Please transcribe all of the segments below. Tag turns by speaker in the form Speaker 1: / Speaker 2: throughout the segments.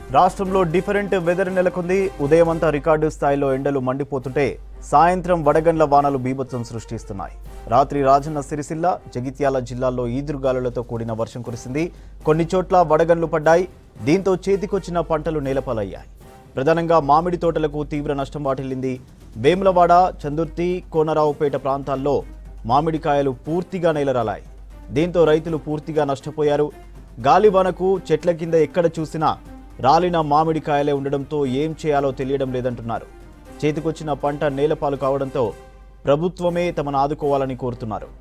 Speaker 1: రాష్ట్రంలో different weather నెలకొంది ఉదయం అంతా రికార్డు స్థాయిలో ఎండలు మండిపోతుంటే సాయంత్రం వడగండ్ల వానలు బీభత్సం సృష్టిస్తున్నాయి రాత్రి రాజన్న సిరిసిల్ల జగిత్యాల జిల్లాల్లో ఈదురుగాలులతో కూడిన వర్షం కురిసింది కొన్ని చోట్ల వడగండ్లు పడ్డాయి దీంతో చేతికొచ్చిన పంటలు నేలపాలయ్యాయి ప్రధానంగా మామిడి తోటలకు తీవ్ర నష్టం వాటిల్లింది వేములవాడ చందుర్తి కోనరావుపేట ప్రాంతాల్లో మామిడికాయలు పూర్తిగా నేలరాలాయి దీంతో రైతులు పూర్తిగా నష్టపోయారు గాలివానకు చెట్ల కింద ఎక్కడ చూసినా రాలిన మామిడికాయలే ఉండడంతో ఏం చేయాలో తెలియడం లేదంటున్నారు చేతికొచ్చిన పంట నేలపాలు కావడంతో ప్రభుత్వమే తమను ఆదుకోవాలని కోరుతున్నారు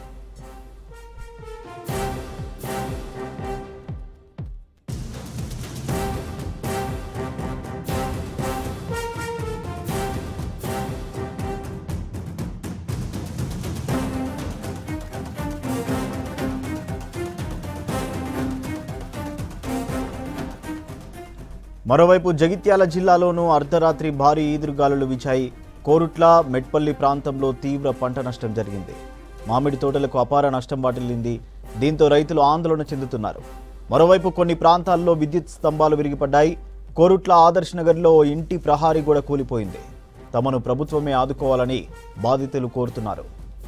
Speaker 1: మరోవైపు జగిత్యాల జిల్లాలోనూ అర్ధరాత్రి భారీ ఈదురుగాలులు వీచాయి కోరుట్ల మెట్పల్లి ప్రాంతంలో తీవ్ర పంట నష్టం జరిగింది మామిడి తోటలకు అపార నష్టం వాటిల్లింది దీంతో రైతులు ఆందోళన చెందుతున్నారు మరోవైపు కొన్ని ప్రాంతాల్లో విద్యుత్ స్తంభాలు విరిగిపడ్డాయి కోరుట్ల ఆదర్శ్ నగర్లో ఓ ఇంటి ప్రహారీ కూడా కూలిపోయింది తమను ప్రభుత్వమే ఆదుకోవాలని బాధితులు కోరుతున్నారు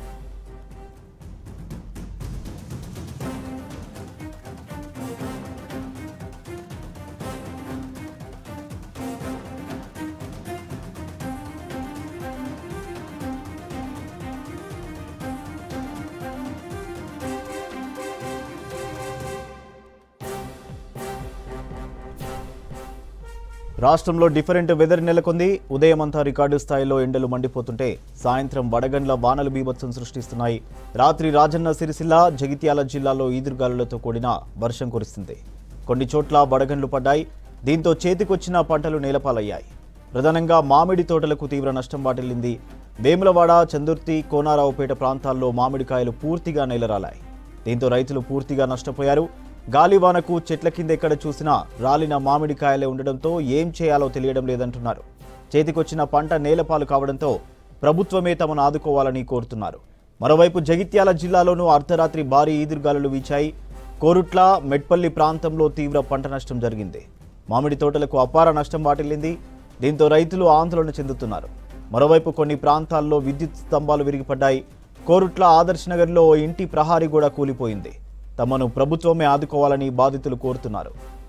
Speaker 1: రాష్ట్రంలో డిఫరెంట్ వెదర్ నెలకొంది ఉదయం అంతా రికార్డు స్థాయిలో ఎండలు మండిపోతుంటే సాయంత్రం వడగండ్ల వానలు బీభత్సం సృష్టిస్తున్నాయి రాత్రి రాజన్న సిరిసిల్ల జగిత్యాల జిల్లాలో ఈదురుగాలులతో కూడిన వర్షం కురిసింది కొన్ని చోట్ల వడగండ్లు పడ్డాయి దీంతో చేతికొచ్చిన పంటలు నేలపాలయ్యాయి ప్రధానంగా మామిడి తోటలకు తీవ్ర నష్టం వాటిల్లింది వేములవాడ చందుర్తి కోనారావుపేట ప్రాంతాల్లో మామిడికాయలు పూర్తిగా నేలరాలాయి దీంతో రైతులు పూర్తిగా నష్టపోయారు గాలివానకు చెట్ల కింద ఎక్కడ చూసినా రాలిన మామిడికాయలే ఉండడంతో ఏం చేయాలో తెలియడం లేదంటున్నారు చేతికొచ్చిన పంట నేలపాలు కావడంతో ప్రభుత్వమే తమను ఆదుకోవాలని కోరుతున్నారు మరోవైపు జగిత్యాల జిల్లాలోనూ అర్ధరాత్రి భారీ ఈదురుగాలులు వీచాయి కోరుట్ల మెట్పల్లి ప్రాంతంలో తీవ్ర పంట నష్టం జరిగింది మామిడి తోటలకు అపార నష్టం వాటిల్లింది దీంతో రైతులు ఆందోళన చెందుతున్నారు మరోవైపు కొన్ని ప్రాంతాల్లో విద్యుత్ స్తంభాలు విరిగిపడ్డాయి కోరుట్ల ఆదర్శ్ నగర్లో ఓ ఇంటి ప్రహారీ కూడా కూలిపోయింది తమను ప్రభుత్వమే ఆదుకోవాలని బాధితులు కోరుతున్నారు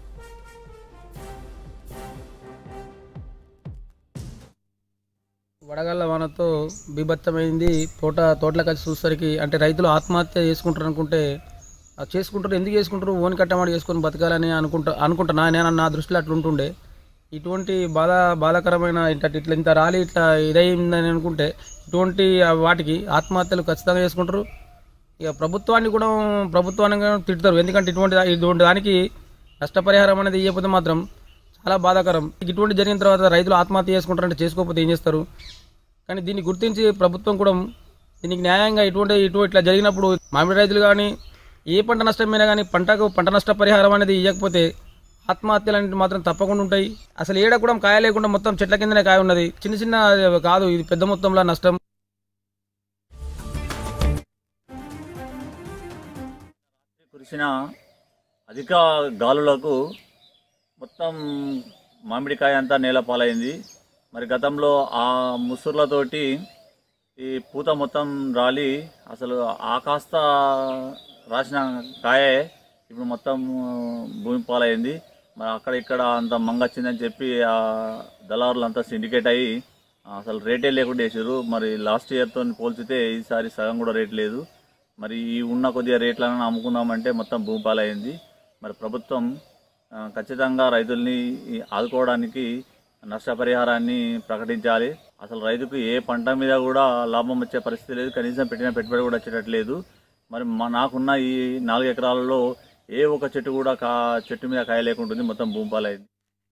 Speaker 2: వడగళ్ళ వానతో బీభత్సమైంది తోట తోటలకు వచ్చి చూసేసరికి అంటే రైతులు ఆత్మహత్య చేసుకుంటారు అనుకుంటే అది చేసుకుంటారు ఎందుకు చేసుకుంటారు ఓన్ కట్టమాడి చేసుకొని బతకాలని అనుకుంటా అనుకుంటున్నా నేను నా దృష్టిలో అట్లా ఉంటుండే ఇటువంటి బాధ బాధాకరమైన ఇట్లా ఇట్లా ఇంత రాలి ఇట్లా ఇదైందని అనుకుంటే ఇటువంటి వాటికి ఆత్మహత్యలు ఖచ్చితంగా చేసుకుంటారు ఇక ప్రభుత్వాన్ని కూడా ప్రభుత్వాన్ని కూడా తిడతారు ఎందుకంటే ఇటువంటి ఇటువంటి దానికి నష్టపరిహారం అనేది ఇవ్వకపోతే మాత్రం చాలా బాధాకరం ఇటువంటి జరిగిన తర్వాత రైతులు ఆత్మహత్య చేసుకుంటారంటే చేసుకోకపోతే ఏం చేస్తారు కానీ దీన్ని గుర్తించి ప్రభుత్వం కూడా దీనికి న్యాయంగా ఇటువంటి ఇటు ఇట్లా జరిగినప్పుడు మామిడి రైతులు కానీ ఏ పంట నష్టమైనా కానీ పంటకు పంట నష్ట పరిహారం అనేది ఇవ్వకపోతే ఆత్మహత్యలు అనేవి మాత్రం తప్పకుండా ఉంటాయి అసలు ఏడ కూడా కాయ లేకుండా మొత్తం చెట్ల కిందనే కాయ ఉన్నది చిన్న చిన్న కాదు ఇది పెద్ద మొత్తంలో నష్టం
Speaker 3: కురిసిన అధిక గాలులకు మొత్తం మామిడికాయ అంతా నేలపాలైంది మరి గతంలో ఆ ముసుర్లతోటి ఈ పూత మొత్తం రాలి అసలు ఆ కాస్త రాసిన కాయే ఇప్పుడు మొత్తం భూమి పాలైంది మరి అక్కడ ఇక్కడ అంత మంగొచ్చిందని చెప్పి ఆ దళారులు అంతా సిండికేట్ అయ్యి అసలు రేటే లేకుండా వేసారు మరి లాస్ట్ ఇయర్తో పోల్చితే ఈసారి సగం కూడా రేట్ లేదు మరి ఈ ఉన్న కొద్దిగా రేట్లను అమ్ముకుందామంటే మొత్తం భూపాలైంది మరి ప్రభుత్వం ఆ, ఖచ్చితంగా రైతుల్ని ఈ ఆదుకోవడానికి నష్టపరిహారాన్ని ప్రకటించాలి అసలు రైతుకు ఏ పంట మీద కూడా లాభం వచ్చే పరిస్థితి లేదు కనీసం పెట్టిన పెట్టుబడి కూడా వచ్చేటట్లేదు మరి మా నాకున్న ఈ నాలుగు ఎకరాలలో ఏ ఒక్క చెట్టు కూడా కా చెట్టు మీద కాయ లేకుంటుంది మొత్తం భూపాలైంది